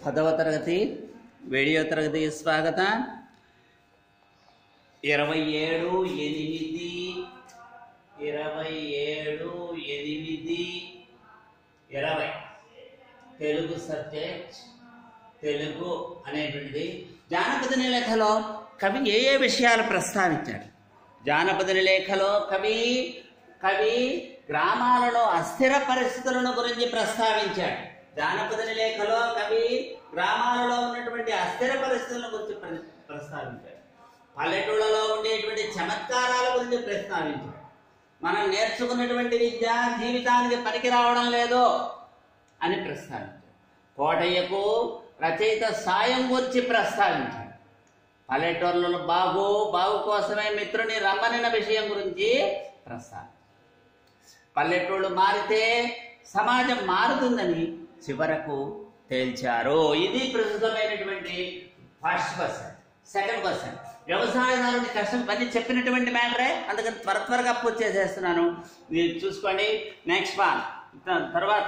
పదవ తరగతి వీడియో తరగతికి స్వాగతం ఇరవై ఏడు ఎనిమిది ఇరవై ఏడు ఎనిమిది ఇరవై తెలుగు సబ్జెక్ట్ తెలుగు అనేటువంటిది జానపద లేఖలో కవి ఏ ఏ విషయాలు ప్రస్తావించాడు జానపద లేఖలో కవి కవి గ్రామాలలో అస్థిర పరిస్థితులను గురించి ప్రస్తావించాడు జానపద లేఖలో కవి గ్రామాలలో ఉన్నటువంటి అస్థిర పరిస్థితుల గురించి ప్ర- ప్రస్తావించాడు పల్లెటూళ్ళలో ఉండేటువంటి చమత్కారాల గురించి ప్రస్తావించాడు మనం నేర్చుకున్నటువంటి విద్య జీవితానికి పనికి రావడం లేదు అని ప్రస్తావించాడు కోటయ్యకు రచయిత సాయం గురించి ప్రస్తావించాడు పల్లెటూర్లలో బాగు బాగు కోసమే మిత్రుని రమ్మనిన విషయం గురించి ప్రస్తావించాడు పల్లెటూళ్ళు మారితే సమాజం మారుతుందని చివరకు తేల్చారు ఇది ప్రస్తుతమైనటువంటి ఫస్ట్ క్వశ్చన్ సెకండ్ క్వశ్చన్ వ్యవసాయదారుని కష్టం పని చెప్పినటువంటి మ్యాటరే అందుకని త్వర త్వరగా పూర్తి చేసేస్తున్నాను మీరు చూసుకోండి నెక్స్ట్ వన్ తర్వాత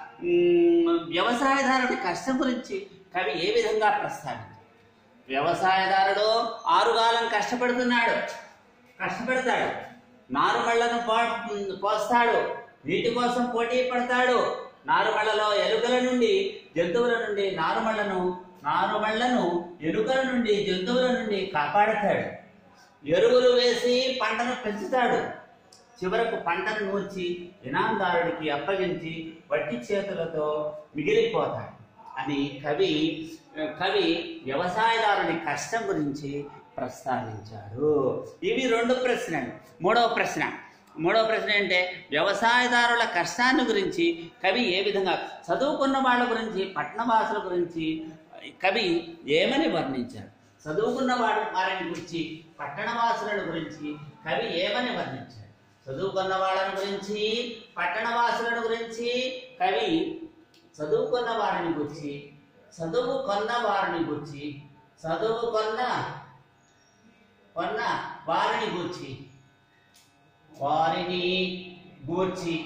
మ్, వ్యవసాయదారుడి కష్టం గురించి కవి ఏ విధంగా ప్రస్తావించారు వ్యవసాయదారుడు ఆరుగాలం కష్టపడుతున్నాడు కష్టపడతాడు నారుమళ్లను పో- పోస్తాడు నీటి కోసం పోటీ పడతాడు నారుమళ్లలో ఎలుకల నుండి జంతువుల నుండి నారుమళ్లను నారుమళ్లను ఎలుకల నుండి జంతువుల నుండి కాపాడతాడు ఎరువులు వేసి పంటను పెంచుతాడు చివరకు పంటను నూర్చి ఇనాందారుడికి అప్పగించి వట్టి చేతులతో మిగిలిపోతాడు అని కవి కవి వ్యవసాయదారుని కష్టం గురించి ప్రస్తావించాడు ఇవి రెండు ప్రశ్నలు మూడవ ప్రశ్న మూడవ ప్రశ్న అంటే వ్యవసాయదారుల కష్టాన్ని గురించి కవి ఏ విధంగా చదువుకున్న వాళ్ళ గురించి పట్టణవాసుల గురించి కవి ఏమని వర్ణించాడు చదువుకున్న వాడు వారిని గురించి పట్టణవాసులను గురించి కవి ఏమని వర్ణించాడు చదువుకున్న వాళ్ళని గురించి పట్టణవాసులను గురించి కవి చదువుకున్న వారిని గురించి చదువుకొన్న వారిని గురించి చదువుకొన్న కొన్న వారిని గూర్చి వారిని గూర్చి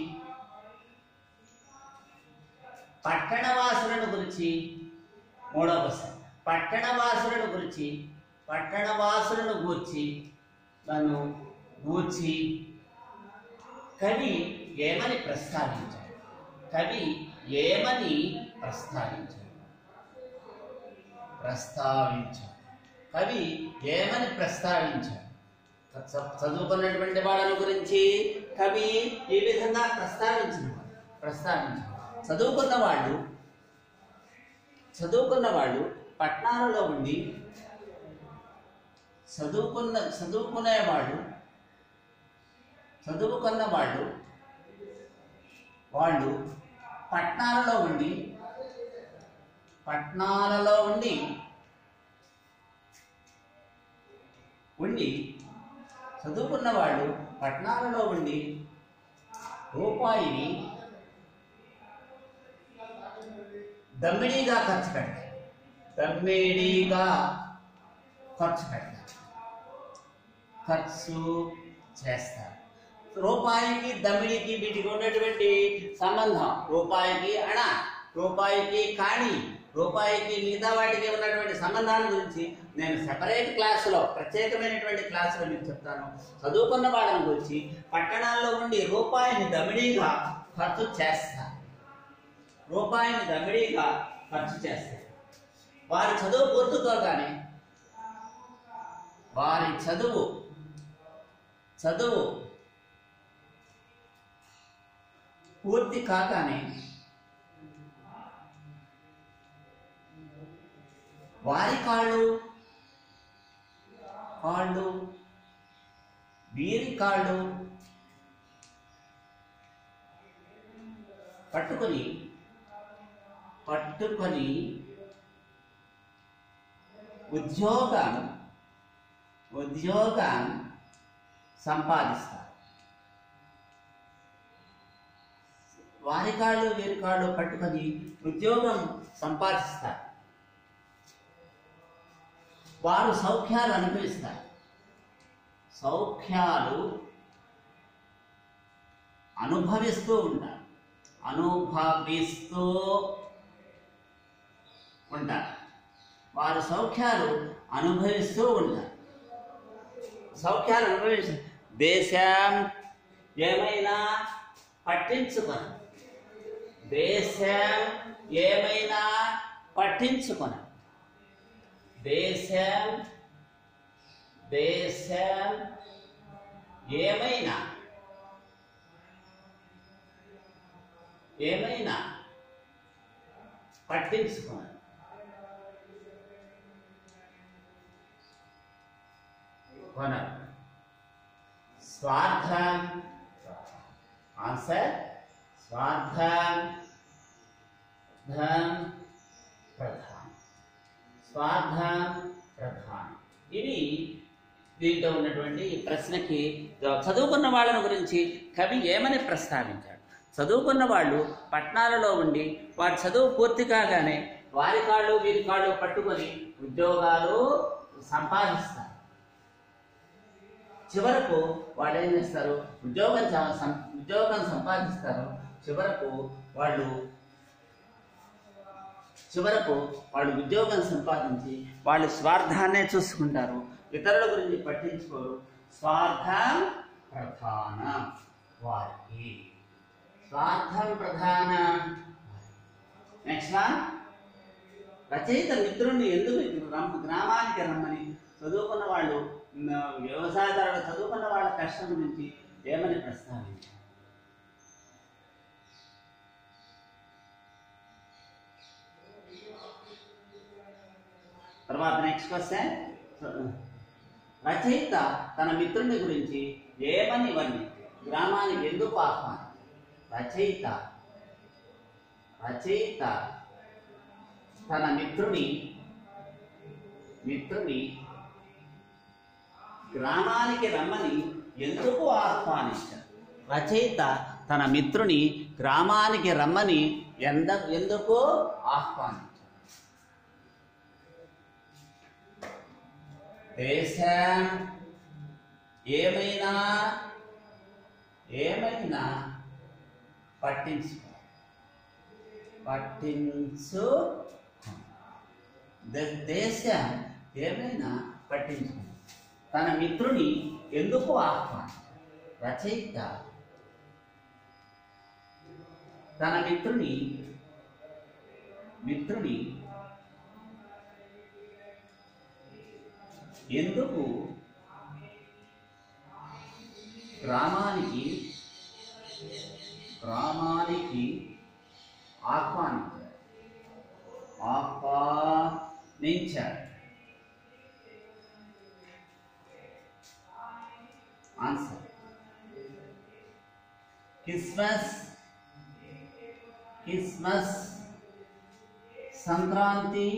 పట్టణవాసులను గురించి మూడవ ప్రశ్న పట్టణవాసులను గురించి పట్టణవాసులను గూర్చి తను గూర్చి కవి ఏమని ప్రస్తావించాడు కవి ఏమని ప్రస్తావించాడు ప్రస్తావించాడు కవి ఏమని ప్రస్తావించాడు చ- చదువుకున్నటువంటి వాళ్ళని గురించి కవి ఈ విధంగా ప్రస్తావించిన ప్రస్తావించాడు చదువుకున్న వాళ్ళు చదువుకున్న వాళ్ళు పట్టణాలలో ఉండి చదువుకున్న చదువుకునేవాళ్ళు చదువుకున్న వాళ్ళు వాళ్ళు పట్టణాలలో ఉండి పట్టణాలలో ఉండి ఉండి చదువుకున్న వాళ్ళు పట్టణాలలో ఉండి రూపాయిని దమ్మిడీగా ఖర్చు పెడతారు దమ్మిడీగా ఖర్చు పెడతారు ఖర్చు చేస్తారు రూపాయికి దమ్మిడికి వీటికి ఉన్నటువంటి సంబంధం రూపాయికి అణ రూపాయికి కాణి రూపాయికి మిగతా వాటికి ఉన్నటువంటి సంబంధాల గురించి నేను సెపరేట్ క్లాసులో ప్రత్యేకమైనటువంటి క్లాసులో మీకు చెప్తాను చదువుకున్న వాళ్ళని గురించి పట్టణాల్లో ఉండి రూపాయిని దమిడీగా ఖర్చు చేస్తారు రూపాయిని దమిడీగా ఖర్చు చేస్తారు వారి చదువు పూర్తికోగానే వారి చదువు చదువు పూర్తి కాగానే వారి కాళ్ళు కాళ్ళు వీరి కాళ్ళు పట్టుకొని పట్టుకొని ఉద్యోగం ఉద్యోగం సంపాదిస్తారు వారి కాళ్ళు వీరి కాళ్ళు పట్టుకొని ఉద్యోగం సంపాదిస్తారు వారు సౌఖ్యాలు అనుభవిస్తారు సౌఖ్యాలు అనుభవిస్తూ ఉంటారు అనుభవిస్తూ ఉంటారు వారు సౌఖ్యాలు అనుభవిస్తూ ఉంటారు సౌఖ్యాలు అనుభవిస్తూ దేశం ఏమైనా పట్టించుకొన దేశం ఏమైనా పట్టించుకొన దేశం దేశం ఏమైనా ఏమైనా పట్టించుకోను కొనరు స్వార్థం ఆన్సర్ స్వార్థం ధం ప్రధానం స్వార్థం ప్రధానం ఇవి దీంట్లో ఉన్నటువంటి ఈ ప్రశ్నకి జవాబు. చదువుకున్న వాళ్ళని గురించి కవి ఏమని ప్రస్తావించాడు చదువుకున్న వాళ్ళు పట్టణాలలో ఉండి వారి చదువు పూర్తి కాగానే వారి కాళ్ళు వీరి కాళ్ళు పట్టుకొని ఉద్యోగాలు సంపాదిస్తారు చివరకు వాళ్ళు ఏం చేస్తారు ఉద్యోగం చ- సం- ఉద్యోగం సంపాదిస్తారు చివరకు వాళ్ళు చివరకు వాళ్ళు ఉద్యోగం సంపాదించి వాళ్ళు స్వార్థాన్నే చూసుకుంటారు ఇతరుల గురించి పట్టించుకోరు స్వార్థం ప్రధానం వారికి స్వార్థం ప్రధానం నెక్స్ట్ వన్ రచయిత మిత్రుడిని ఎందుకు రమ్- గ్రామానికి రమ్మని చదువుకున్న వాళ్ళు న- వ్యవసాయదారులు చదువుకున్న వాళ్ళ కష్టం గురించి ఏమని ప్రస్తావించారు తర్వాత నెక్స్ట్ క్వశ్చన్ రచయిత తన మిత్రుని గురించి ఏమని వర్ణి గ్రామానికి ఎందుకు ఆహ్వానం రచయిత రచయిత తన మిత్రుని మిత్రుని గ్రామానికి రమ్మని ఎందుకు ఆహ్వానించారు రచయిత తన మిత్రుని గ్రామానికి రమ్మని ఎంద ఎందుకు ఆహ్వానించారు దేశం ఏమైనా ఏమైనా పట్టించుకో పట్టించు ద- దేశం ఏమైనా పట్టించుకో తన మిత్రుని ఎందుకు ఆహ్వానించారు రచయిత తన మిత్రుని మిత్రుని ఎందుకు గ్రామానికి గ్రామానికి ఆహ్వానించారు ఆహ్వానించారు ఆన్సర్ క్రిస్మస్ క్రిస్మస్ సంక్రాంతి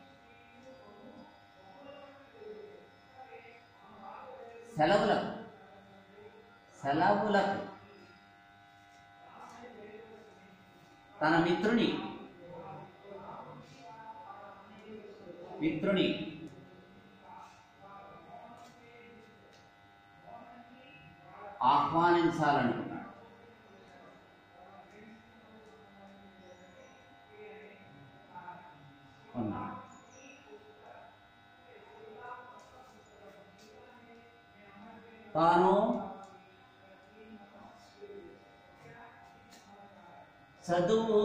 సెలవులకు సెలవులకు తన మిత్రుని మిత్రుని ఆహ్వానించాలనుకున్నాడు ఉన్నాడు తాను చదువు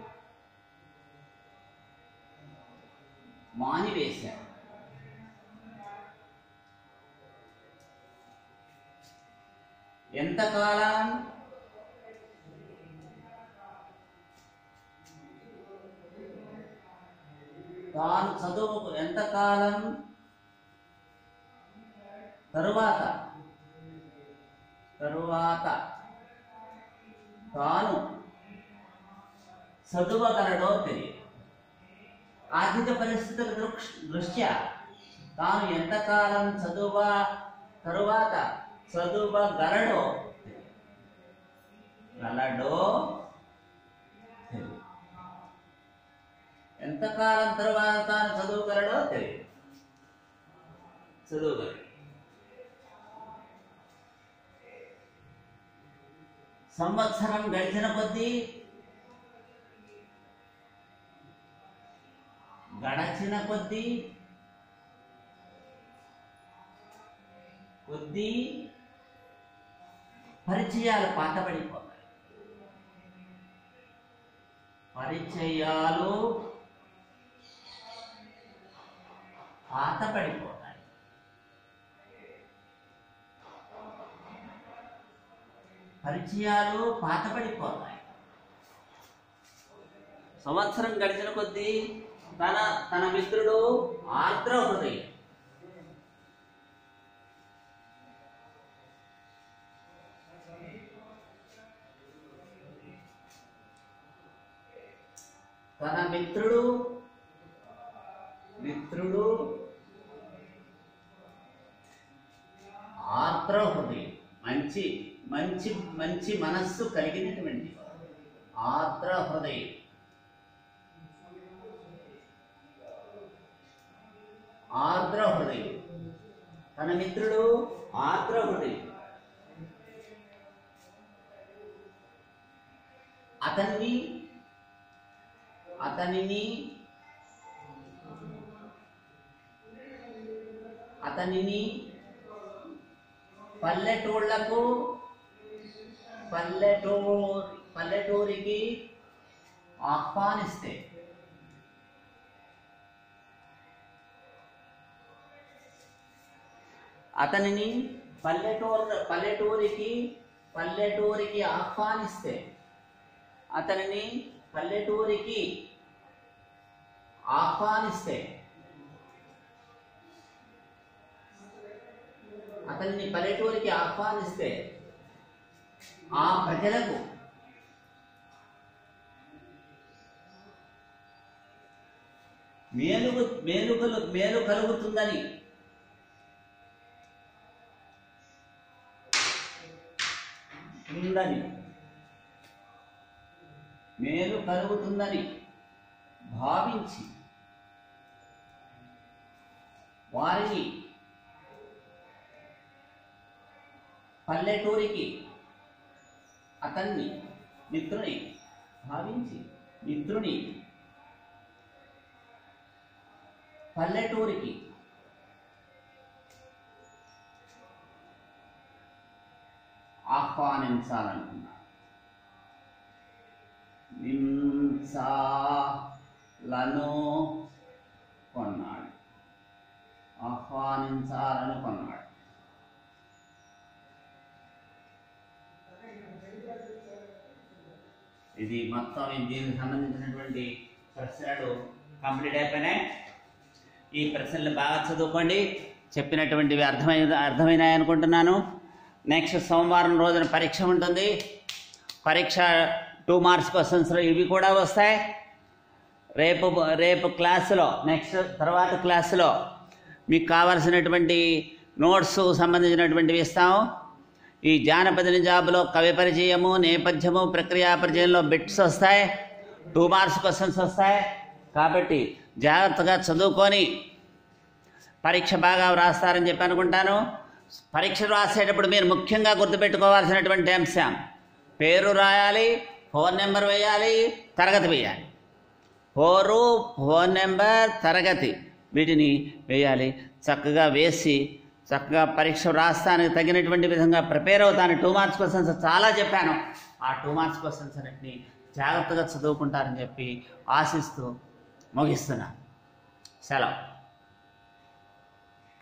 మానివేశాడు ఎంతకాలం తాను చదువుకు ఎంతకాలం తరువాత తరువాత తాను చదువగలడో తెలియదు ఆర్థిక పరిస్థితుల దృక్ష్ దృష్ట్యా తాను ఎంతకాలం చదువ తరువాత చదువగలడో తెలియదు. గలడో తెలియదు ఎంతకాలం తరువాత తాను చదువుగలడో తెలియదు చదువుగలడు సంవత్సరం గడిచిన కొద్దీ గడచిన కొద్దీ కొద్దీ పరిచయాలు పాతబడిపోతాయి పరిచయాలు పాతబడిపోతాయి పరిచయాలు పాతబడిపోతాయి సంవత్సరం గడిచిన కొద్దీ తన తన మిత్రుడు ఆర్ద్ర హృదయం తన మిత్రుడు మిత్రుడు ఆర్ద్ర హృదయం మంచి మంచి మంచి మనస్సు కలిగినటువంటి వాడు. ఆర్ద్ర హృదయం ఆర్ద్ర హృదయం తన మిత్రుడు ఆర్ద్ర హృదయం అతన్ని అతనిని అతనిని పల్లెటూళ్లకు పల్లెటూరు పల్లెటూరికి ఆహ్వానిస్తే అతనిని పల్లెటూరు పల్లెటూరికి పల్లెటూరికి ఆహ్వానిస్తే అతనిని పల్లెటూరికి ఆహ్వానిస్తే అతన్ని పల్లెటూరికి ఆహ్వానిస్తే ఆ ప్రజలకు మేలుగు మేలుకలు మేలు కలుగుతుందని ఉందని మేలు కలుగుతుందని భావించి వారిని పల్లెటూరికి అతన్ని మిత్రుని భావించి మిత్రుని పల్లెటూరికి ఆహ్వానించాలనుకున్నాడు నింసాలను కొన్నాడు ఆహ్వానించాలనుకున్నాడు ఇది మొత్తం ఈ దీనికి సంబంధించినటువంటి ప్రశ్నలు కంప్లీట్ అయిపోయినాయి ఈ ప్రశ్నలు బాగా చదువుకోండి చెప్పినటువంటివి అర్థమై అర్థమైనాయి అనుకుంటున్నాను నెక్స్ట్ సోమవారం రోజున పరీక్ష ఉంటుంది పరీక్ష టూ మార్క్స్ క్వశ్చన్స్ ఇవి కూడా వస్తాయి రేపు రేపు క్లాసులో నెక్స్ట్ తర్వాత క్లాసులో మీకు కావలసినటువంటి నోట్స్ సంబంధించినటువంటివి ఇస్తాము ఈ జానపద నిజాబులో కవి పరిచయము నేపథ్యము ప్రక్రియా పరిచయంలో బిట్స్ వస్తాయి టూ మార్క్స్ క్వశ్చన్స్ వస్తాయి కాబట్టి జాగ్రత్తగా చదువుకొని పరీక్ష బాగా వ్రాస్తారని చెప్పి అనుకుంటాను పరీక్ష రాసేటప్పుడు మీరు ముఖ్యంగా గుర్తుపెట్టుకోవాల్సినటువంటి అంశం పేరు రాయాలి ఫోన్ నెంబర్ వేయాలి తరగతి వేయాలి ఫోరు ఫోన్ నెంబర్ తరగతి వీటిని వేయాలి చక్కగా వేసి చక్కగా పరీక్ష రాస్తానికి తగినటువంటి విధంగా ప్రిపేర్ అవుతాను టూ మార్క్స్ క్వశ్చన్స్ చాలా చెప్పాను ఆ టూ మార్క్స్ క్వశ్చన్స్ అన్నిటిని జాగ్రత్తగా చదువుకుంటారని చెప్పి ఆశిస్తూ ముగిస్తున్నాను సెలవు